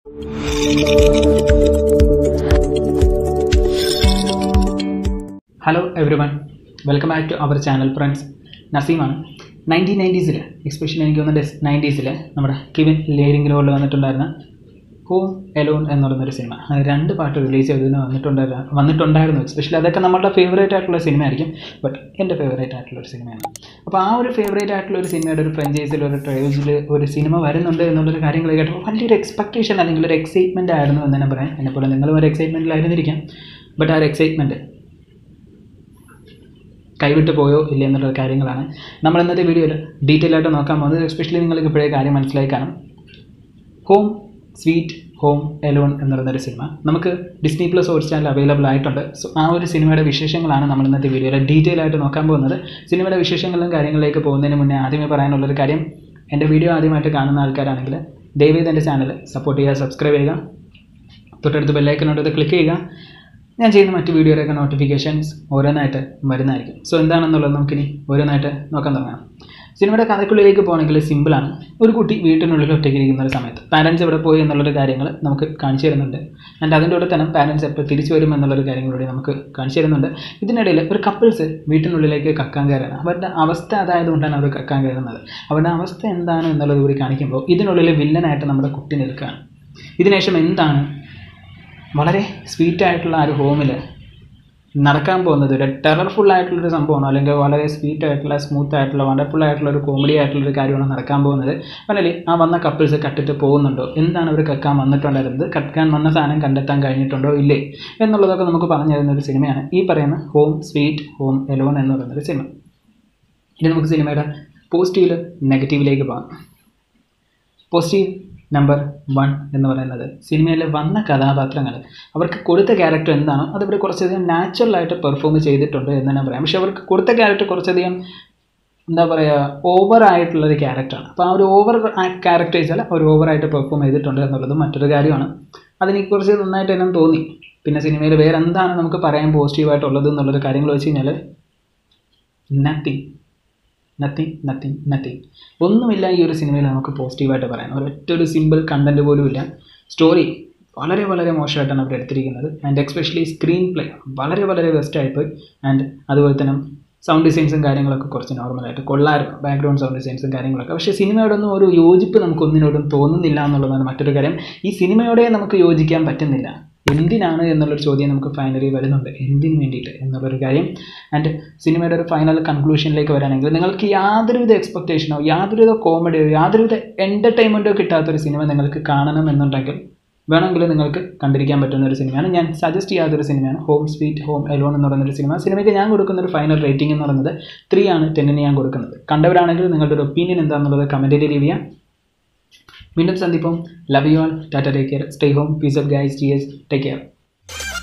hello everyone welcome back to our channel friends നസീമാണ് nineteen നയൻറ്റീസിൽ especially എനിക്ക് തോന്നുന്നുണ്ട് നയൻറ്റീസിൽ നമ്മുടെ കിവിൻ ലേരിംഗിലോട് വന്നിട്ടുണ്ടായിരുന്ന ഹോം എലോൺ എന്ന് പറയുന്നൊരു സിനിമ അത് രണ്ട് പാട്ട് റിലീസ് ചെയ്തതിന് വന്നിട്ടുണ്ടായിരുന്നു വന്നിട്ടുണ്ടായിരുന്നു എക്സ്പെഷ്യലി അതൊക്കെ നമ്മുടെ ഫേവറേറ്റ് ആയിട്ടുള്ള സിനിമ ആയിരിക്കും ബട്ട് എൻ്റെ ഫേവറേറ്റ് ആയിട്ടുള്ള ഒരു സിനിമയാണ് അപ്പോൾ ആ ഒരു ഫേവറേറ്റ് ആയിട്ടുള്ള ഒരു സിനിമയുടെ ഒരു ഫ്രഞ്ചൈസിൽ ഒരു ട്രയൽസിൽ ഒരു സിനിമ വരുന്നുണ്ട് എന്നുള്ളൊരു കാര്യങ്ങൾ കേട്ടപ്പോൾ വലിയൊരു എക്സ്പെക്ടേഷൻ അല്ലെങ്കിൽ ഒരു എക്സൈറ്റ്മെൻറ്റ് ആയിരുന്നു എന്ന് തന്നെ പറയാം എന്നെപ്പോലെ നിങ്ങളും ഒരു എക്സൈറ്റ്മെൻറ്റിലായിരുന്നിരിക്കാം ബട്ട് ആ ഒരു എക്സൈറ്റ്മെൻറ്റ് കൈവിട്ട് പോയോ ഇല്ല എന്നുള്ള കാര്യങ്ങളാണ് നമ്മൾ ഇന്നത്തെ വീഡിയോയിൽ ഡീറ്റെയിൽ ആയിട്ട് നോക്കാൻ പോകുന്നത് എസ്പെഷ്യലി നിങ്ങൾക്ക് ഇപ്പോഴേ കാര്യം മനസ്സിലായി കാണും ഹോം സ്വീറ്റ് ഹോം എലോൺ എന്ന് പറയുന്നൊരു സിനിമ നമുക്ക് ഡിസ്നി പ്ലസ് ഹോട്ട് സ്റ്റാറിൽ അവൈലബിൾ ആയിട്ടുണ്ട് സോ ആ ഒരു സിനിമയുടെ വിശേഷങ്ങളാണ് നമ്മൾ ഇന്നത്തെ വീഡിയോയിൽ ഡീറ്റെയിൽ ആയിട്ട് നോക്കാൻ പോകുന്നത് സിനിമയുടെ വിശേഷങ്ങളിലും കാര്യങ്ങളിലേക്ക് പോകുന്നതിന് മുന്നേ ആദ്യമേ പറയാനുള്ളൊരു കാര്യം എൻ്റെ വീഡിയോ ആദ്യമായിട്ട് കാണുന്ന ആൾക്കാരാണെങ്കിൽ ദയവേത് എൻ്റെ ചാനൽ സപ്പോർട്ട് ചെയ്യുക സബ്സ്ക്രൈബ് ചെയ്യുക തൊട്ടടുത്ത് ബെല്ലൈക്കനോട് ക്ലിക്ക് ചെയ്യുക ഞാൻ ചെയ്യുന്ന മറ്റ് വീഡിയോയുടെയൊക്കെ നോട്ടിഫിക്കേഷൻസ് ഓരോന്നായിട്ട് വരുന്നതായിരിക്കും സോ എന്താണെന്നുള്ളത് നമുക്കിനി ഓരോന്നായിട്ട് നോക്കാൻ തുടങ്ങാം സിനിമയുടെ കഥയ്ക്കുള്ളിലേക്ക് പോകണമെങ്കിൽ സിമ്പിളാണ് ഒരു കുട്ടി വീട്ടിനുള്ളിൽ ഒറ്റയ്ക്ക് ഇരിക്കുന്ന ഒരു സമയത്ത് പാരൻസ് എവിടെ പോയി എന്നുള്ളൊരു കാര്യങ്ങൾ നമുക്ക് കാണിച്ചു തരുന്നുണ്ട് ആൻഡ് അതിൻ്റെ കൂടെ തന്നെ പാരൻസ് എപ്പോൾ തിരിച്ചു വരും എന്നുള്ളൊരു കാര്യങ്ങളൂടെ നമുക്ക് കാണിച്ചു തരുന്നുണ്ട് ഇതിനിടയിൽ ഒരു കപ്പിൾസ് വീട്ടിനുള്ളിലേക്ക് കക്കാൻ കയറാണ് അവരുടെ അവസ്ഥ അതായതുകൊണ്ടാണ് അവർ കക്കാൻ കയറുന്നത് അവരുടെ അവസ്ഥ എന്താണ് എന്നുള്ളത് കൂടി കാണിക്കുമ്പോൾ ഇതിനുള്ളിൽ വില്ലനായിട്ട് നമ്മുടെ കുട്ടി നിൽക്കുകയാണ് ഇതിനുശേഷം എന്താണ് വളരെ സ്വീറ്റ് ആയിട്ടുള്ള ആ ഒരു ഹോമിൽ നടക്കാൻ പോകുന്നത് ഒരു ടെറർഫുൾ ആയിട്ടുള്ളൊരു സംഭവമാണ് അല്ലെങ്കിൽ വളരെ സ്വീറ്റ് ആയിട്ടുള്ള സ്മൂത്ത് ആയിട്ടുള്ള വണ്ടർഫുൾ ആയിട്ടുള്ള ഒരു കോമഡി ആയിട്ടുള്ള ഒരു കാര്യമാണ് നടക്കാൻ പോകുന്നത് അല്ലെങ്കിൽ ആ വന്ന കപ്പിൾസ് കട്ടിട്ട് പോകുന്നുണ്ടോ എന്താണ് അവർ കക്കാൻ വന്നിട്ടുണ്ടായിരുന്നത് കക്കാൻ വന്ന സാധനം കണ്ടെത്താൻ കഴിഞ്ഞിട്ടുണ്ടോ ഇല്ലേ എന്നുള്ളതൊക്കെ നമുക്ക് പറഞ്ഞു തരുന്ന ഒരു സിനിമയാണ് ഈ പറയുന്ന ഹോം സ്വീറ്റ് ഹോം എലോൺ എന്ന് പറയുന്നൊരു സിനിമ ഇനി നമുക്ക് സിനിമയുടെ പോസിറ്റീവിൽ നെഗറ്റീവിലേക്ക് പോകാം പോസിറ്റീവ് നമ്പർ വൺ എന്ന് പറയുന്നത് സിനിമയിൽ വന്ന കഥാപാത്രങ്ങൾ അവർക്ക് കൊടുത്ത ക്യാരക്ടർ എന്താണോ അതിവർ കുറച്ചധികം നാച്ചുറലായിട്ട് പെർഫോം ചെയ്തിട്ടുണ്ട് എന്ന് തന്നെ പറയാം പക്ഷെ അവർക്ക് കൊടുത്ത ക്യാരക്ടർ കുറച്ചധികം എന്താ പറയുക ഓവർ ആയിട്ടുള്ളൊരു ക്യാരക്ടറാണ് അപ്പോൾ ആ ഒരു ഓവർ ക്യാരക്ടേഴ്സിൽ അവർ ഓവറായിട്ട് പെർഫോം ചെയ്തിട്ടുണ്ട് എന്നുള്ളത് മറ്റൊരു കാര്യമാണ് അതെനിക്ക് കുറച്ച് നന്നായിട്ട് തന്നെ തോന്നി പിന്നെ സിനിമയിൽ വേറെ എന്താണ് നമുക്ക് പറയാൻ പോസിറ്റീവായിട്ടുള്ളത് എന്നുള്ളൊരു കാര്യങ്ങൾ വെച്ച് കഴിഞ്ഞാൽ നത്തിങ് നത്തിങ് നത്തിങ് നത്തിങ് ഒന്നുമില്ല ഈ ഒരു സിനിമയിൽ നമുക്ക് പോസിറ്റീവായിട്ട് പറയാൻ ഒരൊറ്റ ഒരു സിമ്പിൾ കണ്ടൻറ്റ് പോലും ഇല്ല സ്റ്റോറി വളരെ വളരെ മോശമായിട്ടാണ് അവർ എടുത്തിരിക്കുന്നത് ആൻഡ് എക്സ്പെഷ്യലി സ്ക്രീൻ പ്ലേ വളരെ വളരെ ബെസ്റ്റ് ആയിപ്പോയി ആൻഡ് അതുപോലെ തന്നെ സൗണ്ട് ഡിസൈൻസും കാര്യങ്ങളൊക്കെ കുറച്ച് നോർമലായിട്ട് കൊള്ളായിരുന്നു ബാക്ക്ഗ്രൗണ്ട് സൗണ്ട് ഡിസൈൻസും കാര്യങ്ങളൊക്കെ പക്ഷേ സിനിമയോടൊന്നും ഒരു യോജിപ്പ് നമുക്ക് ഒന്നിനോടും തോന്നുന്നില്ല എന്നുള്ളതാണ് മറ്റൊരു കാര്യം ഈ സിനിമയോടെ നമുക്ക് യോജിക്കാൻ പറ്റുന്നില്ല എന്തിനാണ് എന്നുള്ളൊരു ചോദ്യം നമുക്ക് ഫൈനലി വരുന്നുണ്ട് എന്തിനു വേണ്ടിയിട്ട് എന്നുള്ളൊരു കാര്യം ആൻഡ് സിനിമയുടെ ഒരു ഫൈനൽ കൺക്ലൂഷനിലേക്ക് വരാണെങ്കിൽ നിങ്ങൾക്ക് യാതൊരുവിധ എക്സ്പെക്റ്റേഷനോ യാതൊരുവിധ കോമഡിയോ യാതൊരുവിധ എൻ്റർടൈൻമെൻറ്റോ കിട്ടാത്തൊരു സിനിമ നിങ്ങൾക്ക് കാണണം എന്നുണ്ടെങ്കിൽ വേണമെങ്കിൽ നിങ്ങൾക്ക് കണ്ടിരിക്കാൻ പറ്റുന്ന ഒരു സിനിമയാണ് ഞാൻ സജസ്റ്റ് ചെയ്യാത്തൊരു സിനിമയാണ് ഹോം സ്വീറ്റ് ഹോം എലോൺ എന്ന് പറയുന്നൊരു സിനിമ സിനിമയ്ക്ക് ഞാൻ കൊടുക്കുന്ന ഒരു ഫൈനൽ റേറ്റിംഗ് എന്ന് പറയുന്നത് ത്രീ ആണ് ടെന്നിന് ഞാൻ കൊടുക്കുന്നത് കണ്ടവരാണെങ്കിൽ നിങ്ങളുടെ ഒരു ഒപ്പീനിയൻ എന്താണെന്നുള്ളത് കമൻറ്റിൽ ലീവ് ചെയ്യാം വീണ്ടും സന്ദിപ്പം love you all tata take care stay home peace of guys T S take care